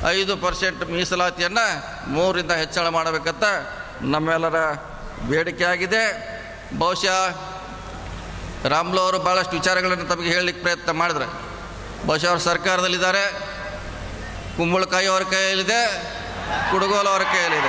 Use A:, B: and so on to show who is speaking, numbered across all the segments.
A: ಐದು ಪರ್ಸೆಂಟ್ ಮೀಸಲಾತಿಯನ್ನು ಮೂರಿಂದ ಹೆಚ್ಚಳ ಮಾಡಬೇಕಂತ ನಮ್ಮೆಲ್ಲರ ಬೇಡಿಕೆ ಆಗಿದೆ ಬಹುಶಃ ರಾಮ್ಲು ಅವರು ಭಾಳಷ್ಟು ವಿಚಾರಗಳನ್ನು ತಮಗೆ ಹೇಳಲಿಕ್ಕೆ ಪ್ರಯತ್ನ ಮಾಡಿದ್ರೆ ಬಹುಶಃ ಅವರು ಸರ್ಕಾರದಲ್ಲಿದ್ದಾರೆ ಕುಂಬಳಕಾಯಿ ಅವರ ಕೈಯಲ್ಲಿದೆ ಕುಡುಗೋಲು ಅವರ ಕೈಯಲ್ಲಿದೆ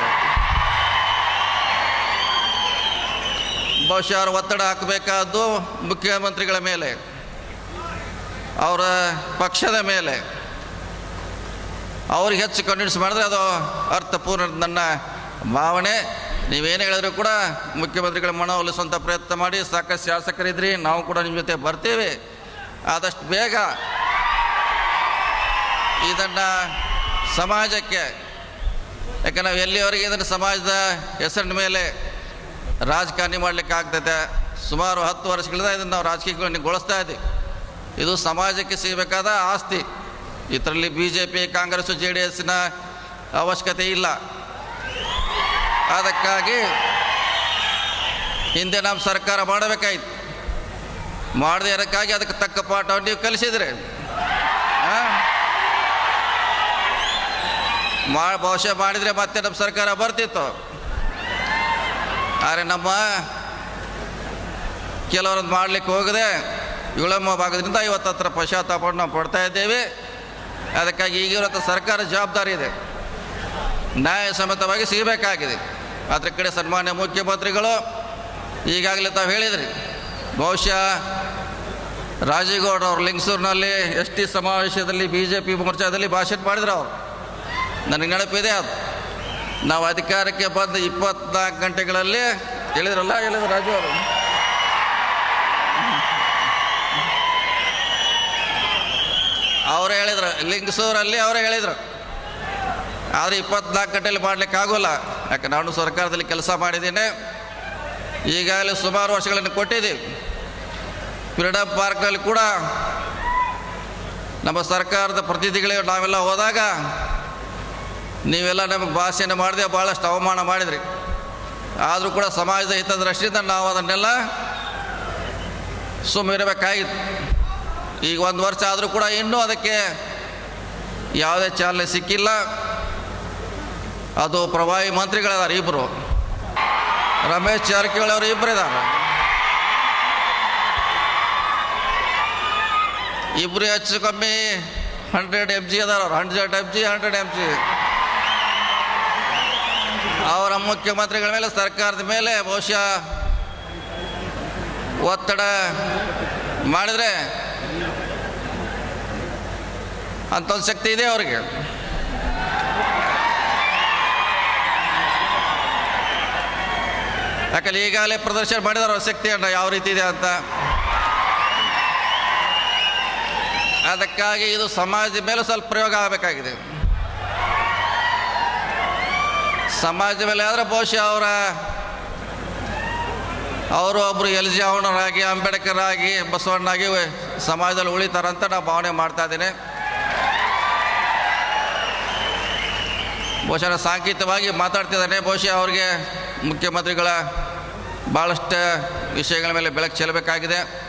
A: ಬಹುಶಃ ಅವರು ಒತ್ತಡ ಹಾಕಬೇಕಾದ್ದು ಮುಖ್ಯಮಂತ್ರಿಗಳ ಮೇಲೆ ಅವರ ಪಕ್ಷದ ಮೇಲೆ ಅವ್ರಿಗೆ ಹೆಚ್ಚು ಕನ್ವಿನ್ಸ್ ಮಾಡಿದ್ರೆ ಅದು ಅರ್ಥಪೂರ್ಣ ನನ್ನ ಭಾವನೆ ನೀವೇನು ಹೇಳಿದ್ರು ಕೂಡ ಮುಖ್ಯಮಂತ್ರಿಗಳ ಮನವೊಲಿಸುವಂಥ ಪ್ರಯತ್ನ ಮಾಡಿ ಸಾಕಷ್ಟು ಶಾಸಕರಿದ್ರಿ ನಾವು ಕೂಡ ನಿಮ್ಮ ಜೊತೆ ಬರ್ತೀವಿ ಆದಷ್ಟು ಬೇಗ ಇದನ್ನು ಸಮಾಜಕ್ಕೆ ಯಾಕೆ ನಾವು ಎಲ್ಲಿವರೆಗೆ ಇದನ್ನು ಸಮಾಜದ ಹೆಸರಿನ ಮೇಲೆ ರಾಜಕಾರಣಿ ಮಾಡಲಿಕ್ಕೆ ಆಗ್ತೈತೆ ಸುಮಾರು ಹತ್ತು ವರ್ಷಗಳಿಂದ ಇದನ್ನು ನಾವು ರಾಜಕೀಯಗಳನ್ನು ಗೊಳಿಸ್ತಾ ಇದ್ದೀವಿ ಇದು ಸಮಾಜಕ್ಕೆ ಸಿಗಬೇಕಾದ ಆಸ್ತಿ ಇದರಲ್ಲಿ B J P Congress J D ಎಸ್ಸಿನ ಅವಶ್ಯಕತೆ ಇಲ್ಲ ಅದಕ್ಕಾಗಿ ಹಿಂದೆ ನಮ್ಮ ಸರ್ಕಾರ ಮಾಡಬೇಕಾಯ್ತು ಮಾಡದೆ ಅದಕ್ಕಾಗಿ ಅದಕ್ಕೆ ತಕ್ಕ ಪಾಠವನ್ನು ನೀವು ಕಲಿಸಿದ್ರಿ ಆ? ಮಾ ಬಹುಶಃ ಮಾಡಿದರೆ ಮತ್ತೆ ನಮ್ಮ ಸರ್ಕಾರ ಬರ್ತಿತ್ತು ಆದರೆ ನಮ್ಮ ಕೆಲವರನ್ನು ಮಾಡಲಿಕ್ಕೆ ಹೋಗದೆ ವಿಳಂಬ ಭಾಗದಿಂದ ಇವತ್ತು ಹತ್ರ ಪಶ್ಚಾತ್ತಾಪವನ್ನು ನಾವು ಪಡ್ತಾ ಇದ್ದೇವೆ ಅದಕ್ಕಾಗಿ ಈಗಿರೋ ಸರ್ಕಾರ ಜವಾಬ್ದಾರಿ ಇದೆ ನ್ಯಾಯಸಮ್ಮತವಾಗಿ ಸಿಗಬೇಕಾಗಿದೆ ಅದರ ಕಡೆ ಸನ್ಮಾನ್ಯ ಮುಖ್ಯಮಂತ್ರಿಗಳು ಈಗಾಗಲೇ ತಾವು ಹೇಳಿದ್ರಿ ಬಹುಶಃ ರಾಜೇಗೌಡ ಅವರು ಲಿಂಗಸೂರಿನಲ್ಲಿ ಎಸ್ ಟಿ ಸಮಾವೇಶದಲ್ಲಿ ಬಿ ಜೆ ಪಿ ಮೋರ್ಚಾದಲ್ಲಿ ಭಾಷಣ ಮಾಡಿದ್ರು ಅವರು ನನಗೆ ನೆನಪಿದೆ ಅದು ನಾವು ಅಧಿಕಾರಕ್ಕೆ ಬಂದ ಇಪ್ಪತ್ನಾಲ್ಕು ಗಂಟೆಗಳಲ್ಲಿ ಹೇಳಿದ್ರಲ್ಲ ಹೇಳಿದ್ರು ರಾಜು ಅವರು ಅವರೇ ಹೇಳಿದ್ರು ಲಿಂಗಸೂರಲ್ಲಿ ಅವರೇ ಹೇಳಿದರು ಆದರೆ ಇಪ್ಪತ್ನಾಲ್ಕು ಗಂಟೆಯಲ್ಲಿ ಮಾಡಲಿಕ್ಕೆ ಆಗೋಲ್ಲ ಯಾಕೆ ನಾನು ಸರ್ಕಾರದಲ್ಲಿ ಕೆಲಸ ಮಾಡಿದ್ದೇನೆ ಈಗಾಗಲೇ ಸುಮಾರು ವರ್ಷಗಳನ್ನು ಕೊಟ್ಟಿದ್ದೀವಿ ಫ್ರೀಡಮ್ ಪಾರ್ಕ್ನಲ್ಲಿ ಕೂಡ ನಮ್ಮ ಸರ್ಕಾರದ ಪ್ರತಿನಿಧಿಗಳೇ ನಾವೆಲ್ಲ ಹೋದಾಗ ನೀವೆಲ್ಲ ನಮಗೆ ಭಾಷೆನ ಮಾಡಿದೆ ಭಾಳಷ್ಟು ಅವಮಾನ ಮಾಡಿದ್ರಿ ಆದರೂ ಕೂಡ ಸಮಾಜದ ಹಿತದೃಷ್ಟಿಯಿಂದ ನಾವು ಅದನ್ನೆಲ್ಲ ಸುಮ್ಮಿರಬೇಕಾಗಿತ್ತು ಈಗ ಒಂದು ವರ್ಷ ಆದರೂ ಕೂಡ ಇನ್ನೂ ಅದಕ್ಕೆ ಯಾವುದೇ ಚಾಲನೆ ಸಿಕ್ಕಿಲ್ಲ ಅದು ಪ್ರಭಾವಿ ಮಂತ್ರಿಗಳಿದ್ದಾರೆ ಇಬ್ಬರು ರಮೇಶ್ ಜಾರಕಿಹೊಳಿ ಅವರು ಇಬ್ಬರು ಇದ್ದಾರೆ ಇಬ್ಬರು ಹೆಚ್ಚು ಕಮ್ಮಿ ಹಂಡ್ರೆಡ್ ಎಮ್ ಜಿ ಅದಾರ hundred M G hundred M G ಅವರ ಮುಖ್ಯಮಂತ್ರಿಗಳ ಮೇಲೆ ಸರ್ಕಾರದ ಮೇಲೆ ಬಹುಶಃ ಒತ್ತಡ ಮಾಡಿದರೆ ಅಂಥ ಒಂದು ಶಕ್ತಿ ಇದೆ ಅವರಿಗೆ ಯಾಕಂದ್ರೆ ಈಗಾಗಲೇ ಪ್ರದರ್ಶನ ಮಾಡಿದಾರೆ ಅವ್ರ ಶಕ್ತಿಯನ್ನು ಯಾವ ರೀತಿ ಇದೆ ಅಂತ ಅದಕ್ಕಾಗಿ ಇದು ಸಮಾಜದ ಮೇಲೆ ಸ್ವಲ್ಪ ಪ್ರಯೋಗ ಆಗಬೇಕಾಗಿದೆ ಸಮಾಜದ ಮೇಲೆ ಆದರೆ ಬಹುಶಃ ಅವರ ಅವರು ಒಬ್ಬರು ಎಲ್ ಜಿ ಅವಣರಾಗಿ ಅಂಬೇಡ್ಕರ್ ಆಗಿ ಬಸವಣ್ಣಾಗಿ ಸಮಾಜದಲ್ಲಿ ಉಳಿತಾರಂತ ನಾವು ಭಾವನೆ ಮಾಡ್ತಾ ಇದ್ದೀನಿ ಬಹುಶಃ ನಾನು ಸಾಂಕೇತಿಕವಾಗಿ ಮಾತಾಡ್ತಿದ್ದಾನೆ ಬಹುಶಃ ಅವ್ರಿಗೆ ಮುಖ್ಯಮಂತ್ರಿಗಳ ಭಾಳಷ್ಟು ವಿಷಯಗಳ ಮೇಲೆ ಬೆಳಕು ಚೆಲ್ಲಬೇಕಾಗಿದೆ